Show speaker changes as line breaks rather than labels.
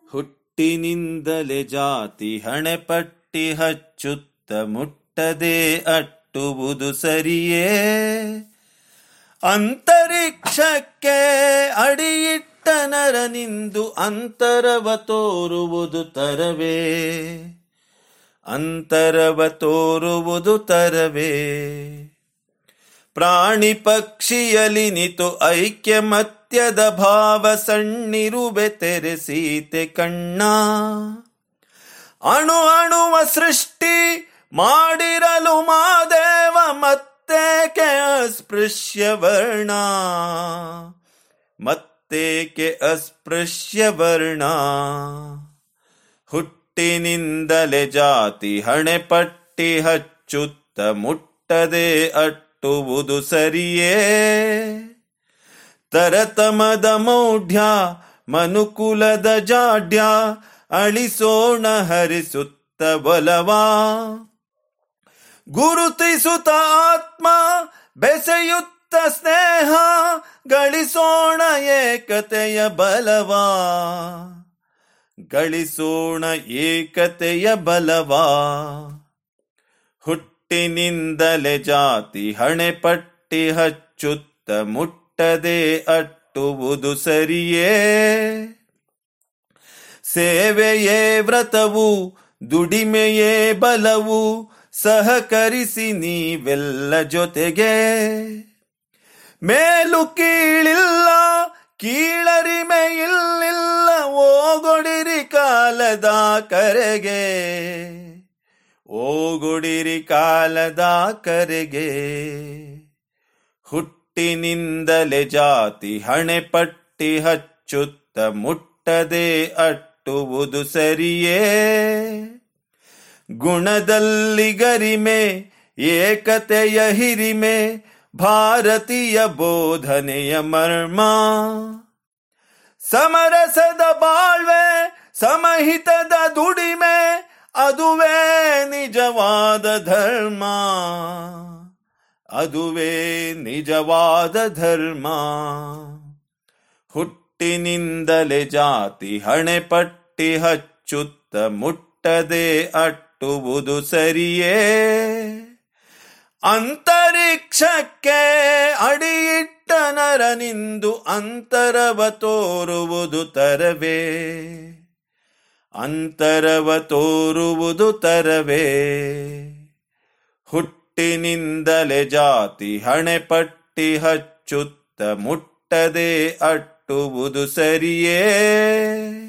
ಹುಟ್ಟಿನಿಂದಲೇ ಜಾತಿ ಹಣೆಪಟ್ಟಿ ಹಚ್ಚುತ್ತ ಮುಟ್ಟದೆ ಅಟ್ಟುವುದು ಸರಿಯೇ ಅಂತರಿಕ್ಷಕ್ಕೆ ಅಡಿಯಿಟ್ಟ ನರನಿಂದು ಅಂತರವ ತೋರುವುದು ತರವೇ ಅಂತರವ ತೋರುವುದು ತರವೇ ಪ್ರಾಣಿ ಪಕ್ಷಿಯಲಿ ನಿತು ಐಕ್ಯ ಮತ್ಯದ ಭಾವ ಸಣ್ಣಿರುವೆ ತೆರೆಸೀತೆ ಕಣ್ಣ ಅಣು ಅಣುವ ಸೃಷ್ಟಿ ಮಾಡಿರಲು ಮಾದೇವ ಮತ್ತೇಕೆ ಅಸ್ಪೃಶ್ಯ ವರ್ಣ ಮತ್ತೇಕೆ ಅಸ್ಪೃಶ್ಯ ವರ್ಣ ಹುಟ್ಟಿನಿಂದಲೇ ಜಾತಿ ಹಣೆಪಟ್ಟಿ ಹಚ್ಚುತ್ತ ಮುಟ್ಟದೆ ಅಟ್ಟುವುದು ಸರಿಯೇ ತರತಮದ ಮೌಢ್ಯ ಮನುಕುಲದ ಜಾಡ್ಯ ಅಳಿಸೋಣ ಹರಿಸುತ್ತ ಬಲವಾ ಗುರುತಿಸುತ್ತ ಆತ್ಮ ಬೆಸೆಯುತ್ತ ಸ್ನೇಹ ಗಳಿಸೋಣ ಏಕತೆಯ ಬಲವಾ ಗಳಿಸೋಣ ಏಕತೆಯ ಬಲವಾ ಹುಟ್ಟಿನಿಂದಲೇ ಜಾತಿ ಹಣೆಪಟ್ಟಿ ಹಚ್ಚುತ್ತ ಮುಟ್ಟದೆ ಅಟ್ಟುವುದು ಸರಿಯೇ ಸೇವೆಯೇ ವ್ರತವು ದುಡಿಮೆಯೇ ಬಲವು ಸಹಕರಿಸಿ ನೀವೆಲ್ಲ ಜೊತೆಗೆ ಮೇಲು ಕೀಳಿಲ್ಲ ಕೀಳರಿಮೆ ಇಲ್ಲಿಲ್ಲ ಓಗೊಡಿರಿ ಕಾಲದ ಕರೆಗೆ ಓಗೊಡಿರಿ ಕಾಲದ ಕರೆಗೆ ಹುಟ್ಟಿನಿಂದಲೇ ಜಾತಿ ಹಣೆಪಟ್ಟಿ ಹಚ್ಚುತ್ತ ಮುಟ್ಟದೆ ಅಟ್ಟುವುದು ಸರಿಯೇ ಗುಣದಲ್ಲಿ ಗರಿಮೆ ಏಕತೆಯ ಹಿರಿಮೆ ಭಾರತೀಯ ಬೋಧನೆಯ ಮರ್ಮ ಸಮರಸದ ಬಾಳ್ವೆ ಸಮಹಿತದ ದುಡಿಮೆ ಅದುವೇ ನಿಜವಾದ ಧರ್ಮ ಅದುವೇ ನಿಜವಾದ ಧರ್ಮ ಹುಟ್ಟಿನಿಂದಲೇ ಜಾತಿ ಹಣೆಪಟ್ಟಿ ಹಚ್ಚುತ್ತ ಮುಟ್ಟದೆ ಅಟ್ಟುವುದು ಸರಿಯೇ ಅಂತರಿಕ್ಷಕ್ಕೆ ಅಡಿಯಿಟ್ಟ ನರನಿಂದು ಅಂತರವ ತೋರುವುದು ತರವೇ ಅಂತರವ ತೋರುವುದು ತರವೇ ಹುಟ್ಟಿನಿಂದಲೇ ಜಾತಿ ಹಣೆಪಟ್ಟಿ ಹಚ್ಚುತ್ತ ಮುಟ್ಟದೆ ಅಟ್ಟುವುದು ಸರಿಯೇ